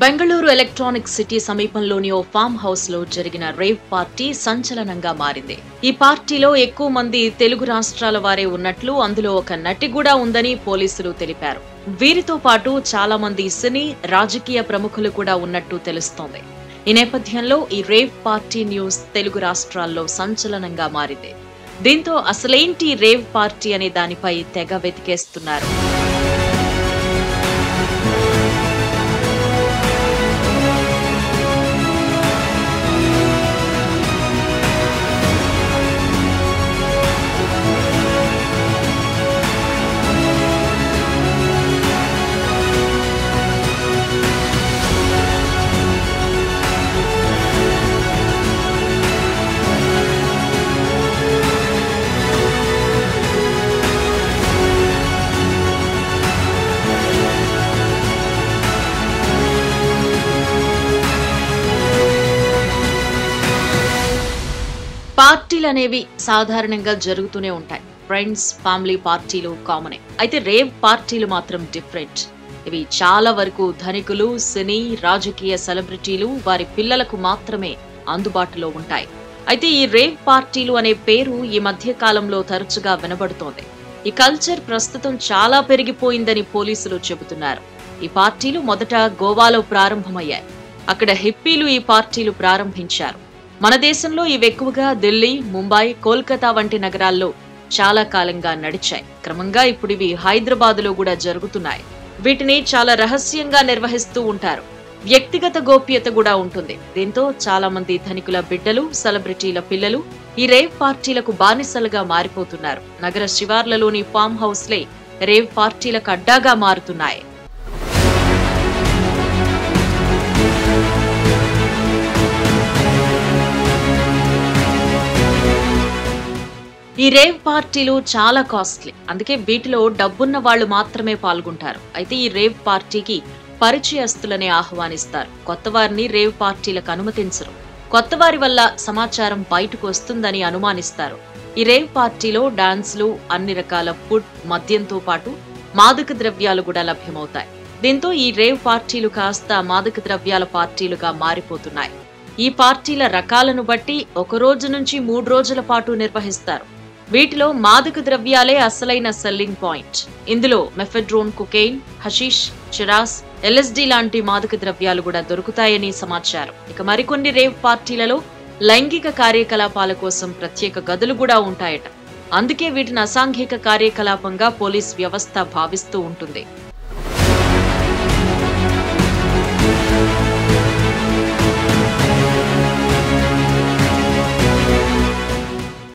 Bengaluru electronic city సమీపంలోని ఓ farm house లో జరిగిన రేవ్ పార్టీ సంచలనంగా మారింది ఈ పార్టీలో ఎక్కువ మంది తెలుగు రాష్ట్రాల వారే ఉన్నట్లు అందులో ఒక నటి కూడా ఉందని పోలీసులు తెలిపారు వీరితో పాటు చాలా మంది సినీ రాజకీయ ప్రముఖులు కూడా ఉన్నట్టు తెలుస్తోంది ఈ నేపథ్యంలో ఈ రేవ్ పార్టీ న్యూస్ తెలుగు రాష్ట్రాల్లో సంచలనంగా మారింది దీంతో అసలేంటి రేవ్ పార్టీ అనే దానిపై తెగ వెతికేస్తున్నారు పార్టీలు అనేవి సాధారణంగా జరుగుతూనే ఉంటాయి ఫ్రెండ్స్ ఫ్యామిలీ పార్టీలు కామనే అయితే రేవ్ పార్టీలు మాత్రం డిఫరెంట్ ఇవి చాలా వరకు ధనికులు సినీ రాజకీయ సెలబ్రిటీలు వారి పిల్లలకు మాత్రమే అందుబాటులో ఉంటాయి అయితే ఈ రేవ్ పార్టీలు అనే పేరు ఈ మధ్య కాలంలో తరచుగా వినబడుతోంది ఈ కల్చర్ ప్రస్తుతం చాలా పెరిగిపోయిందని పోలీసులు చెబుతున్నారు ఈ పార్టీలు మొదట గోవాలో ప్రారంభమయ్యాయి అక్కడ హిప్పీలు ఈ పార్టీలు ప్రారంభించారు మన దేశంలో ఇవి ఎక్కువగా ఢిల్లీ ముంబై కోల్కతా వంటి నగరాల్లో చాలా కాలంగా నడిచాయి క్రమంగా ఇప్పుడు ఇవి హైదరాబాద్లో కూడా జరుగుతున్నాయి వీటిని చాలా రహస్యంగా నిర్వహిస్తూ ఉంటారు వ్యక్తిగత గోప్యత కూడా ఉంటుంది దీంతో చాలా మంది ధనికుల బిడ్డలు సెలబ్రిటీల పిల్లలు ఈ రేవ్ పార్టీలకు బానిసలుగా మారిపోతున్నారు నగర శివార్లలోని ఫామ్ హౌస్లే రేవ్ పార్టీలకు అడ్డాగా మారుతున్నాయి ఈ రేవ్ పార్టీలు చాలా కాస్ట్లీ అందుకే వీటిలో డబ్బున్న వాళ్ళు మాత్రమే పాల్గొంటారు అయితే ఈ రేవ్ పార్టీకి పరిచయస్తులనే ఆహ్వానిస్తారు కొత్త వారిని రేవ్ పార్టీలకు అనుమతించరు కొత్త వారి వల్ల సమాచారం బయటకు వస్తుందని అనుమానిస్తారు ఈ రేవ్ పార్టీలో డాన్స్లు అన్ని రకాల ఫుడ్ మద్యంతో పాటు మాదక ద్రవ్యాలు కూడా లభ్యమవుతాయి దీంతో ఈ రేవ్ పార్టీలు కాస్త మాదక ద్రవ్యాల పార్టీలుగా మారిపోతున్నాయి ఈ పార్టీల రకాలను బట్టి ఒక రోజు నుంచి మూడు రోజుల పాటు నిర్వహిస్తారు వీటిలో మాదక ద్రవ్యాలే అసలైన సెల్లింగ్ పాయింట్ ఇందులో mephedrone cocaine hashish charas LSD లాంటి మాదక ద్రవ్యాలు కూడా దొరుకుతాయని సమాచారం ఇక మరికొన్ని రేవ్ పార్టీలలో లైంగిక కార్యకలాపాల కోసం ప్రత్యేక గదులు కూడా ఉంటాయట అందుకే వీటిని అసాంఘిక కార్యకలాపంగా పోలీస్ వ్యవస్థ భావిస్తూ ఉంటుంది